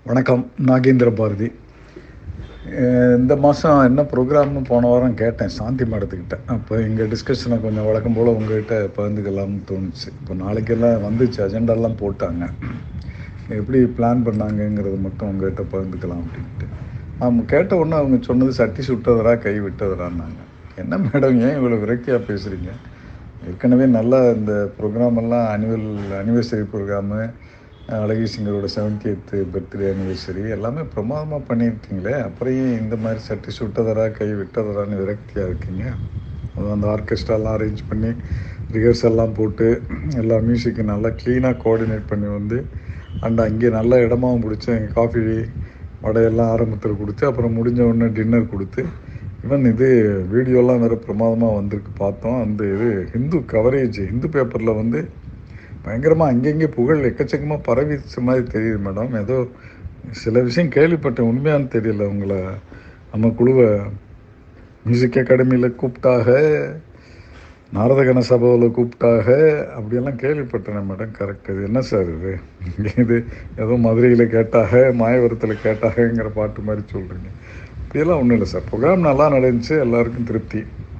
வணக்கம் நாகேந்திர பாரதி அஹ் இந்த மாதம் என்ன ப்ரோக்ராம்னு போன வாரம் கேட்டேன் சாந்தி மேடத்துக்கிட்ட அப்போ எங்கள் டிஸ்கஷனை கொஞ்சம் வழக்கம் போல் உங்கள்கிட்ட பகிர்ந்துக்கலாம்னு தோணுச்சு இப்போ நாளைக்கெல்லாம் வந்துச்சு அஜெண்டாலாம் போட்டாங்க எப்படி பிளான் பண்ணாங்கங்கிறது மட்டும் உங்கள்கிட்ட பகிர்ந்துக்கலாம் அப்படின்ட்டு அவங்க கேட்ட உடனே அவங்க சொன்னது சட்டி சுட்டதரா கை விட்டதரான்னாங்க என்ன மேடம் ஏன் இவ்வளோ விரக்தியாக பேசுகிறீங்க ஏற்கனவே நல்லா இந்த ப்ரோக்ராம் எல்லாம் அனுவல் அனிவர்சரி ப்ரோக்ராமு அழகி சிங்கரோட செவன்டி எய்த்து பர்த்டே அனிவர்சரி எல்லாமே பிரமாதமாக பண்ணியிருக்கீங்களே அப்புறம் ஏன் இந்த மாதிரி சட்டி சுட்டதரா கை விட்டதரான்னு விரக்தியாக இருக்கீங்க அது அந்த ஆர்கெஸ்ட்ராலாம் அரேஞ்ச் பண்ணி ரிஹர்சல்லாம் போட்டு எல்லா மியூசிக்கும் நல்லா க்ளீனாக கோஆர்டினேட் பண்ணி வந்து அண்ட் அங்கே நல்ல இடமாவும் பிடிச்சி எங்கள் காஃபி வடையெல்லாம் ஆரம்பத்தில் கொடுத்து அப்புறம் முடிஞ்ச உடனே டின்னர் கொடுத்து ஈவன் இது வீடியோலாம் வேறு பிரமாதமாக வந்திருக்கு பார்த்தோம் அந்த இது ஹிந்து கவரேஜ் ஹிந்து பேப்பரில் வந்து பயங்கரமாக அங்கங்கே புகழ் எக்கச்சக்கமாக பரவிச்ச மாதிரி தெரியுது மேடம் ஏதோ சில விஷயம் கேள்விப்பட்டேன் உண்மையானு தெரியல உங்களை நம்ம குழுவை மியூசிக் அகாடமியில் கூப்பிட்டாக நாரதகன சபாவில் கூப்பிட்டாக அப்படியெல்லாம் கேள்விப்பட்டேன் மேடம் கரெக்ட் இது என்ன சார் இது இது ஏதோ மதுரையில் கேட்டாக மாயவரத்தில் கேட்டாகங்கிற பாட்டு மாதிரி சொல்கிறீங்க இப்படியெல்லாம் ஒன்றும் இல்லை சார் ப்ரோக்ராம் நல்லா நடந்துச்சு எல்லாருக்கும் திருப்தி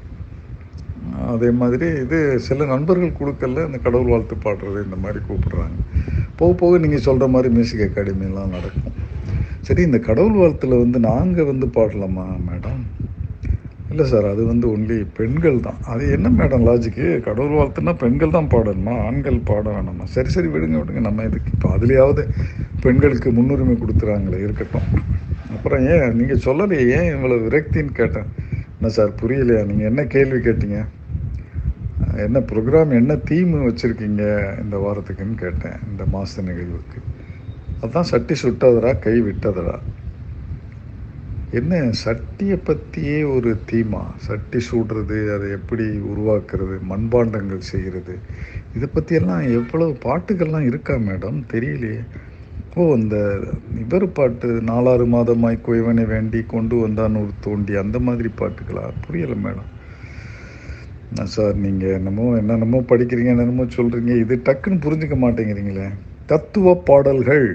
அதே மாதிரி இது சில நண்பர்கள் குழுக்கள்ல இந்த கடவுள் வாழ்த்து பாடுறது இந்த மாதிரி கூப்பிடுறாங்க போக போக நீங்கள் சொல்கிற மாதிரி மியூசிக் அகாடமிலாம் நடக்கும் சரி இந்த கடவுள் வாழ்த்தில் வந்து நாங்கள் வந்து பாடலாமா மேடம் இல்லை சார் அது வந்து ஒன்லி பெண்கள் தான் அது என்ன மேடம் லாஜிக்கு கடவுள் வாழ்த்துனா பெண்கள் தான் பாடணுமா ஆண்கள் பாட வேணாமா சரி சரி விடுங்க விடுங்க நம்ம இதுக்கு இப்போ அதுலேயாவது பெண்களுக்கு முன்னுரிமை கொடுத்துறாங்களே இருக்கட்டும் அப்புறம் ஏன் நீங்கள் சொல்லலையே ஏன் இவ்வளோ விரக்தின்னு கேட்டேன் என்ன சார் புரியலையா நீங்கள் என்ன கேள்வி கேட்டீங்க என்ன ப்ரோக்ராம் என்ன தீம் வச்சுருக்கீங்க இந்த வாரத்துக்குன்னு கேட்டேன் இந்த மாத நிகழ்வுக்கு அதுதான் சட்டி சுட்டதரா கை விட்டதரா என்ன சட்டியை பற்றியே ஒரு தீமா சட்டி சூடுறது அதை எப்படி உருவாக்குறது மண்பாண்டங்கள் செய்கிறது இதை பற்றியெல்லாம் எவ்வளோ பாட்டுகள்லாம் இருக்கா மேடம் தெரியலையே ஓ அந்த இவர் பாட்டு நாலாறு மாதமாய் குயவனை வேண்டி கொண்டு வந்தான் ஒரு தோண்டி அந்த மாதிரி பாட்டுகளா புரியலை மேடம் என்ன சார் நீங்கள் என்னமோ என்னென்னமோ படிக்கிறீங்க என்னென்னமோ சொல்கிறீங்க இது டக்குன்னு புரிஞ்சுக்க மாட்டேங்கிறீங்களே தத்துவ பாடல்கள்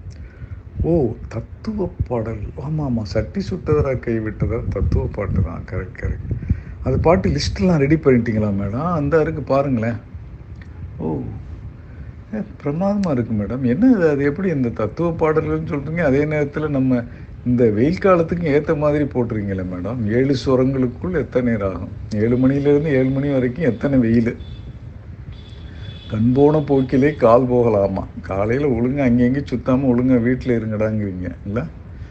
ஓ தத்துவ பாடல் ஆமாம் ஆமாம் சட்டி சுட்டதரா கை விட்டதா தத்துவ பாட்டு தான் கரெக்ட் கரெக்ட் அது பாட்டு லிஸ்ட்லாம் ரெடி பண்ணிட்டீங்களா மேடம் அந்த இருக்கு பாருங்களேன் ஓ பிரமாதமாக இருக்குது மேடம் என்ன இது அது எப்படி இந்த தத்துவ பாடல்கள்னு சொல்கிறீங்க அதே நேரத்தில் நம்ம இந்த வெயில் காலத்துக்கு ஏற்ற மாதிரி போட்டுறீங்களே மேடம் ஏழு சுரங்களுக்குள் எத்தனை நேரம் ஆகும் ஏழு மணிலேருந்து ஏழு மணி வரைக்கும் எத்தனை வெயில் கண் போன போக்கிலே கால் போகலாமா காலையில் ஒழுங்காக அங்கங்கே சுத்தாமல் ஒழுங்காக வீட்டில் இருங்கடாங்கிறீங்க இல்லை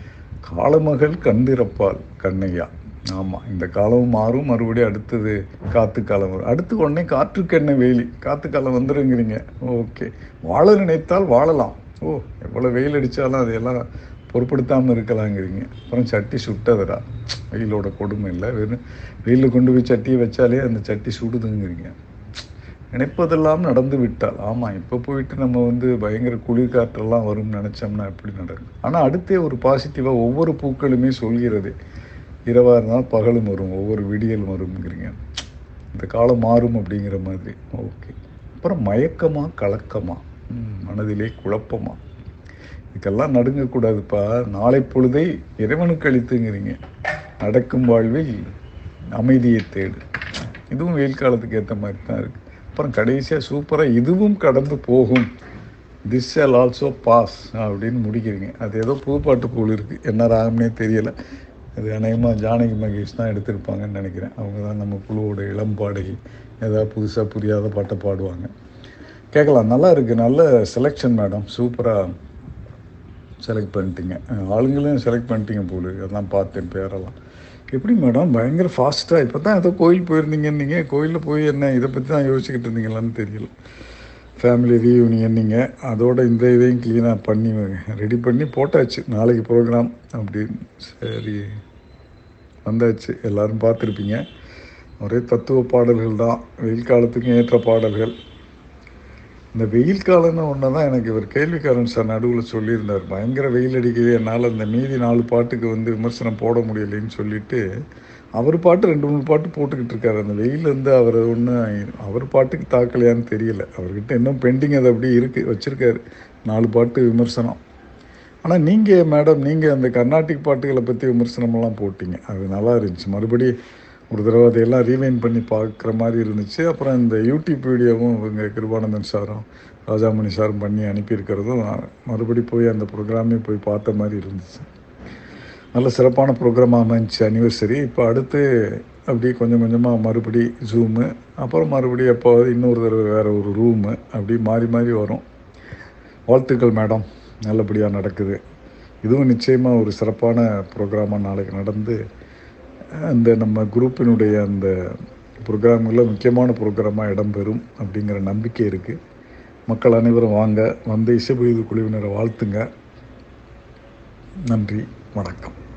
காலமகள் கண்டிருப்பாள் கண்ணையா ஆமாம் இந்த காலம் மாறும் மறுபடியும் அடுத்தது காற்று காலம் வரும் அடுத்து உடனே காற்றுக்கு என்ன வெயில் காற்று காலம் வந்துருங்கிறீங்க ஓகே வாழ நினைத்தால் வாழலாம் ஓ எவ்வளோ வெயில் அடித்தாலும் அதையெல்லாம் பொருட்படுத்தாமல் இருக்கலாங்கிறீங்க அப்புறம் சட்டி சுட்டதுடா வெயிலோட கொடுமை இல்லை வெறும் வெயிலில் கொண்டு போய் சட்டியை வச்சாலே அந்த சட்டி சுடுதுங்கிறீங்க நினைப்பதெல்லாம் நடந்து விட்டால் ஆமாம் இப்போ போயிட்டு நம்ம வந்து பயங்கர குளிர் காற்றெல்லாம் வரும்னு நினச்சோம்னா எப்படி நடக்கும் ஆனால் அடுத்தே ஒரு பாசிட்டிவாக ஒவ்வொரு பூக்களுமே சொல்கிறது இரவாக இருந்தால் பகலும் வரும் ஒவ்வொரு விடியல் வரும்ங்கிறீங்க இந்த காலம் மாறும் அப்படிங்கிற மாதிரி ஓகே அப்புறம் மயக்கமா கலக்கமா மனதிலே குழப்பமா இதுக்கெல்லாம் நடுங்கக்கூடாதுப்பா நாளை பொழுதை இறைவனுக்கு அளித்துங்கிறீங்க நடக்கும் வாழ்வில் அமைதியை தேடு இதுவும் வெயில் காலத்துக்கு ஏற்ற மாதிரி தான் இருக்குது அப்புறம் கடைசியாக சூப்பராக இதுவும் கடந்து போகும் திஸ் ஷால் ஆல்சோ பாஸ் அப்படின்னு முடிக்கிறீங்க அது ஏதோ புதுப்பாட்டு போல் இருக்குது என்ன ராகம்னே தெரியலை அது அநேகமாக ஜானகி மகேஷ் தான் எடுத்திருப்பாங்கன்னு நினைக்கிறேன் அவங்க தான் நம்ம குழுவோட இளம் பாடகி ஏதாவது புதுசாக புரியாத பாட்டை பாடுவாங்க கேட்கலாம் நல்லா இருக்குது நல்ல செலெக்ஷன் மேடம் சூப்பராக செலக்ட் பண்ணிட்டீங்க ஆளுங்களையும் செலக்ட் பண்ணிட்டீங்க போல அதெல்லாம் பார்த்தேன் பேரெல்லாம் எப்படி மேடம் பயங்கர ஃபாஸ்ட்டாக இப்போ தான் ஏதோ கோயில் போயிருந்தீங்கன்னீங்க கோயிலில் போய் என்ன இதை பற்றி தான் யோசிச்சுக்கிட்டு இருந்தீங்களான்னு தெரியல ஃபேமிலி ரீயூனியன் நீங்கள் அதோட இந்த இதையும் க்ளீனாக பண்ணி ரெடி பண்ணி போட்டாச்சு நாளைக்கு ப்ரோக்ராம் அப்படின்னு சரி வந்தாச்சு எல்லோரும் பார்த்துருப்பீங்க ஒரே தத்துவ பாடல்கள் தான் வெயில் காலத்துக்கும் ஏற்ற பாடல்கள் இந்த வெயில் காலம்னு ஒன்று தான் எனக்கு இவர் கேள்விக்காரன் சார் நடுவில் சொல்லியிருந்தார் பயங்கர வெயில் அடிக்குது என்னால் அந்த மீதி நாலு பாட்டுக்கு வந்து விமர்சனம் போட முடியலைன்னு சொல்லிட்டு அவர் பாட்டு ரெண்டு மூணு பாட்டு போட்டுக்கிட்டு இருக்காரு அந்த வெயில் வந்து அவர் ஒன்றும் அவர் பாட்டுக்கு தாக்கலையான்னு தெரியல அவர்கிட்ட இன்னும் பெண்டிங் அது அப்படியே இருக்குது வச்சுருக்காரு நாலு பாட்டு விமர்சனம் ஆனால் நீங்கள் மேடம் நீங்கள் அந்த கர்நாடிக் பாட்டுகளை பற்றி விமர்சனமெல்லாம் போட்டிங்க அது நல்லா இருந்துச்சு மறுபடி ஒரு தடவை அதையெல்லாம் ரீவைன் பண்ணி பார்க்குற மாதிரி இருந்துச்சு அப்புறம் இந்த யூடியூப் வீடியோவும் இவங்க கிருபானந்தன் சாரும் ராஜாமணி சாரும் பண்ணி அனுப்பியிருக்கிறதும் மறுபடி போய் அந்த ப்ரோக்ராமே போய் பார்த்த மாதிரி இருந்துச்சு நல்ல சிறப்பான ப்ரோக்ராமாக அமைஞ்சிச்சு அனிவர்சரி இப்போ அடுத்து அப்படி கொஞ்சம் கொஞ்சமாக மறுபடி ஜூமு அப்புறம் மறுபடி எப்போது இன்னொரு தடவை வேறு ஒரு ரூமு அப்படி மாறி மாறி வரும் வாழ்த்துக்கள் மேடம் நல்லபடியாக நடக்குது இதுவும் நிச்சயமாக ஒரு சிறப்பான ப்ரோக்ராமாக நாளைக்கு நடந்து அந்த நம்ம குரூப்பினுடைய அந்த ப்ரோக்ராம்களில் முக்கியமான ப்ரோக்ராமாக இடம்பெறும் அப்படிங்கிற நம்பிக்கை இருக்குது மக்கள் அனைவரும் வாங்க வந்து இசைபொய்து குழுவினரை வாழ்த்துங்க நன்றி வணக்கம்